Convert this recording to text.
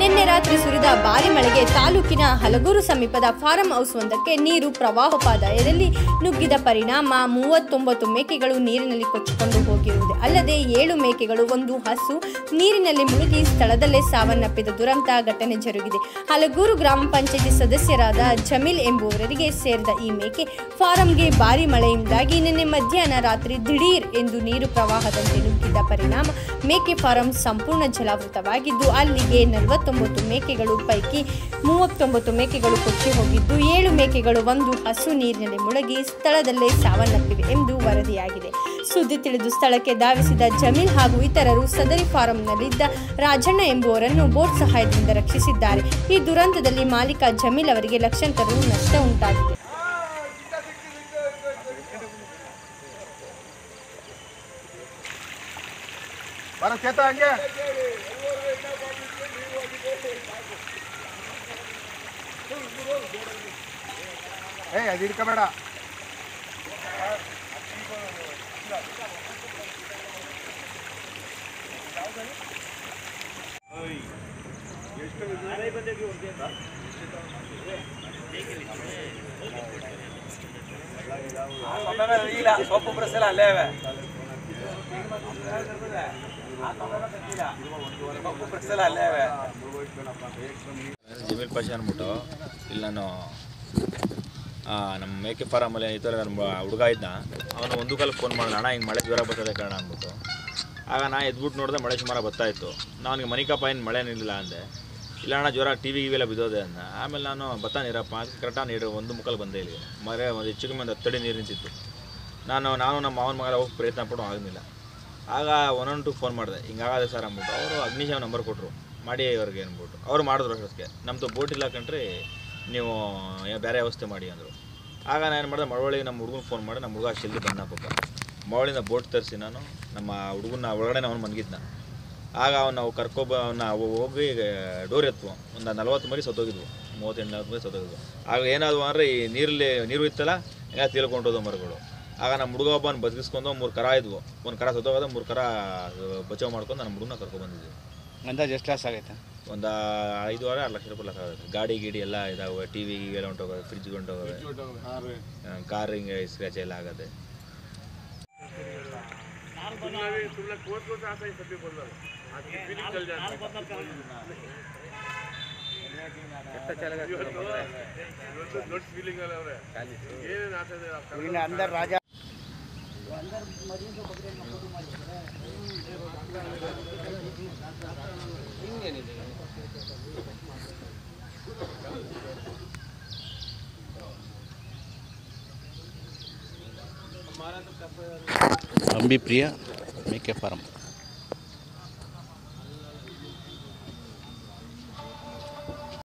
ನಿನ್ನೆ ರಾತ್ರಿ ಸುರಿದ ಭಾರಿ ಮಳೆಗೆ ತಾಲೂಕಿನ ಹಲಗೂರು ಸಮೀಪದ ಫಾರಂ ಹೌಸ್ ಒಂದಕ್ಕೆ ನೀರು ಪ್ರವಾಹೋಪಾದಾಯದಲ್ಲಿ ನುಗ್ಗಿದ ಪರಿಣಾಮ ಮೂವತ್ತೊಂಬತ್ತು ಮೇಕೆಗಳು ನೀರಿನಲ್ಲಿ ಕೊಚ್ಚಿಕೊಂಡು ಹೋಗಿರುವುದು ಅಲ್ಲದೆ ಏಳು ಮೇಕೆಗಳು ಒಂದು ಹಸು ನೀರಿನಲ್ಲಿ ಮುಳುಗಿ ಸ್ಥಳದಲ್ಲೇ ಸಾವನ್ನಪ್ಪಿದ ದುರಂತ ಘಟನೆ ಜರುಗಿದೆ ಹಲಗೂರು ಗ್ರಾಮ ಪಂಚಾಯತಿ ಸದಸ್ಯರಾದ ಜಮೀಲ್ ಎಂಬುವವರಿಗೆ ಸೇರಿದ ಈ ಮೇಕೆ ಫಾರಂಗೆ ಭಾರಿ ಮಳೆಯಿಂದಾಗಿ ನಿನ್ನೆ ಮಧ್ಯಾಹ್ನ ರಾತ್ರಿ ದಿಢೀರ್ ಎಂದು ನೀರು ಪ್ರವಾಹದಂತೆ ನುಗ್ಗಿದ್ದ ಪರಿಣಾಮ ಮೇಕೆ ಫಾರಂ ಸಂಪೂರ್ಣ ಜಲಾವೃತವಾಗಿದ್ದು ಅಲ್ಲಿಗೆ ನಲವತ್ತೊಂಬತ್ತು ಮೇಕೆಗಳು ಪೈಕಿ ಮೂವತ್ತೊಂಬತ್ತು ಮೇಕೆಗಳು ಕೊಚ್ಚಿ ಹೋಗಿದ್ದು ಏಳು ಮೇಕೆಗಳು ಒಂದು ಹಸು ನೀರಿನಲ್ಲಿ ಮುಳುಗಿ ಸ್ಥಳದಲ್ಲೇ ಸಾವನ್ನಪ್ಪಿವೆ ಎಂದು ವರದಿಯಾಗಿದೆ ಸುದ್ದಿ ತಿಳಿದು ಸ್ಥಳಕ್ಕೆ ಧಾವಿಸಿದ ಜಮೀಲ್ ಹಾಗೂ ಇತರರು ಸದರಿ ಫಾರಂನಲ್ಲಿದ್ದ ರಾಜಣ್ಣ ಎಂಬುವರನ್ನು ಬೋಟ್ ಸಹಾಯದಿಂದ ರಕ್ಷಿಸಿದ್ದಾರೆ ಈ ದುರಂತದಲ್ಲಿ ಮಾಲೀಕ ಜಮೀಲ್ ಅವರಿಗೆ ಲಕ್ಷಾಂತರ ರು ನಷ್ಟ ಉಂಟಾಗಿದೆ ಬರ ಚೇತ ಹಂಗೆ ಏಯ್ ಅದು ಹಿಡ್ಕೋಬೇಡ ಇಲ್ಲ ಸೊಪ್ಪು ಬ್ರಸ್ ಎಲ್ಲ ಅಲ್ಲೇ ಇವೆ ಸೊಪ್ಪು ಬ್ರಸ್ ಎಲ್ಲ ಅಲ್ಲೇ ಇವೆ ಜಮೀಲ್ ಪಾಷಾ ಅಂದ್ಬಿಟ್ಟು ಇಲ್ಲಿ ನಾನು ಆ, ನಮ್ಮ ಮೇಕೆ ಫಾರಮಲ್ಲಿ ಈ ಥರ ನನ್ನ ಹುಡುಗ ಇದ್ದ ಅವನು ಒಂದು ಕಾಲಕ್ಕೆ ಫೋನ್ ಮಾಡಿದ ಅಣ್ಣ ಹಿಂಗೆ ಮಳೆ ಜ್ವರ ಬರ್ತದೆ ಕಾರಣ ಅಂದ್ಬಿಟ್ಟು ಆಗ ನಾ ಎದ್ಬಿಟ್ಟು ನೋಡಿದೆ ಮಳೆ ಸುಮಾರು ಬರ್ತಾ ಇತ್ತು ನನಗೆ ಮನಿಕಪ್ಪ ಏನು ಮಳೆ ನಿಲ್ಲಿಲ್ಲ ಅಂದೆ ಇಲ್ಲ ಅಣ್ಣ ಜ್ವರ ಟಿ ವಿ ಇವೆಲ್ಲ ಬಿದ್ದೋದೆ ಅಂದ ಆಮೇಲೆ ನಾನು ಬತ್ತ ನೀರಪ್ಪ ಅಂತ ಕರೆಕ್ಟಾಗಿ ನೀರು ಒಂದು ಮುಕ್ಕಲ್ ಬಂದೆ ಇಲ್ಲಿ ಮರೆ ಒಂದು ಹೆಚ್ಚು ಕಮ್ಮಿ ಒಂದು ಹತ್ತಡಿ ನೀರು ನಿಂತಿತ್ತು ನಾನು ನಾನು ನಮ್ಮ ಮಾವನ ಮಗ ಹೋಗಿ ಪ್ರಯತ್ನ ಪಟ್ಟು ಆಗಲಿಲ್ಲ ಆಗ ಒನ್ ಒನ್ ಟು ಫೋನ್ ಮಾಡಿದೆ ಹಿಂಗಾಗದೆ ಸರ್ ಅಂದ್ಬಿಟ್ಟು ಅವರು ಅಗ್ನಿಶಾಮ ನಂಬರ್ ಕೊಟ್ಟರು ಮಾಡಿ ಅವ್ರಿಗೆ ಅಂದ್ಬಿಟ್ಟು ಅವ್ರು ಮಾಡಿದ್ರು ಅಷ್ಟೊತ್ತಿಗೆ ನಮ್ಮದು ಬೋಟ್ ಇಲ್ಲ ಕಂಡ್ರಿ ನೀವು ಏ- ಬೇರೆ ವ್ಯವಸ್ಥೆ ಮಾಡಿ ಅಂದರು ಆಗ ನಾನು ಏನು ಮಾಡಿದೆ ಮಳವಳ್ಳಿಗೆ ನಮ್ಮ ಹುಡುಗನ ಫೋನ್ ಮಾಡಿ ನಮ್ಮ ಹುಡುಗ ಜಲ್ದಿ ಬಂದ ಪಾಪ ಮಳವಳ್ಳಿಯಿಂದ ಬೋಟ್ ತರಿಸಿ ನಾನು ನಮ್ಮ ಹುಡುಗನ ಒಳಗಡೆ ಅವ್ನು ಮನ್ಗಿದ್ನ ಆಗ ಅವ್ನು ನಾವು ಕರ್ಕೊಬ ಅವನ್ನ ಹೋಗಿ ಡೋರ್ ಎತ್ತುವ ಒಂದು ನಲ್ವತ್ತು ಮರಿ ಸತ್ತೋಗಿದ್ವು ಮೂವತ್ತೆಂಟು ನಲ್ವತ್ತು ಮರಿ ಸತ್ತೋಗಿದ್ವು ಆಗ ಏನಾದ್ವು ಅಂದರೆ ಈ ನೀರಲ್ಲಿ ನೀರು ಇತ್ತಲ್ಲ ಎಲ್ಲ ತೀಳ್ಕೊಂಡೋದು ಮರಗಳು ಆಗ ನಮ್ಮ ಹುಡುಗ ಒಬ್ಬನ ಬದುಕಿಸ್ಕೊಂಡು ಮೂರು ಕರ ಇದ್ವು ಒಂದು ಕರ ಸತ್ತೋಗದ ಮೂರು ಕರ ಬಚಾವ್ ಮಾಡ್ಕೊಂಡು ನಮ್ಮ ಹುಡುಗನ ಕರ್ಕೊಬಂದಿದ್ವಿ ಅಂದಾಜು ಎಷ್ಟು ಲಾಸ್ ಆಗೈತೆ ಒಂದು ಐದುವರೆ ಆರು ಲಕ್ಷ ರೂಪಾಯಿ ಲೆಕ್ಕ ಆಗುತ್ತೆ ಗಾಡಿ ಗೀಡಿ ಎಲ್ಲ ಇದಾವೆ ಟಿ ವಿ ಎಲ್ಲ ಹೊಂಟೋಗೋದು ಫ್ರಿಜ್ ಹೊಂಟೋಗೋವೆ ಕಾರ್ ಹಿಂಗೆ ಸ್ಕ್ರ್ಯಾಚ್ ಎಲ್ಲ ಆಗುತ್ತೆ अंदर राजा ಅಂಬಿ ಪ್ರಿಯ ಮೇಕೆ ಫಾರಂ